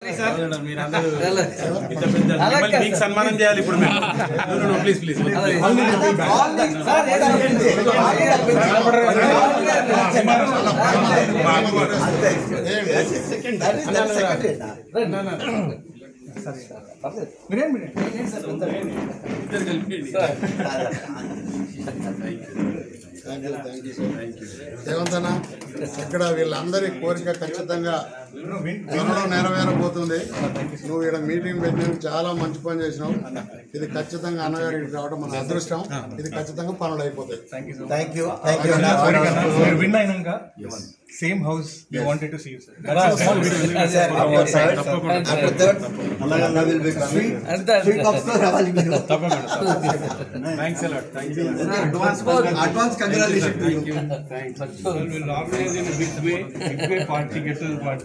మీరందరూ ఇంత పెద్ద మిమ్మల్ని మీకు సన్మానం చేయాలి ఇప్పుడు మేము ప్లీజ్ ప్లీజ్ దేవంతన ఇక్కడ వీళ్ళందరి కోరిక ఖచ్చితంగా త్వరలో నెరవేరబోతుంది నువ్వు ఇక్కడ మీటింగ్ పెట్టినందుకు చాలా మంచి పని చేసినావు ఇది ఖచ్చితంగా అన్నగారి ఇక్కడికి రావడం మన అదృష్టం ఇది ఖచ్చితంగా పనులు అయిపోతాయి థ్యాంక్ యూ థ్యాంక్ యూ మీరు విన్ అయినాక same house you wanted to see you sir After that, Allah will be coming. Three cups to రావాలి మీరు. Thanks a lot thank you Advance congratulations to you. will organize in a big way, big way party, get to the party.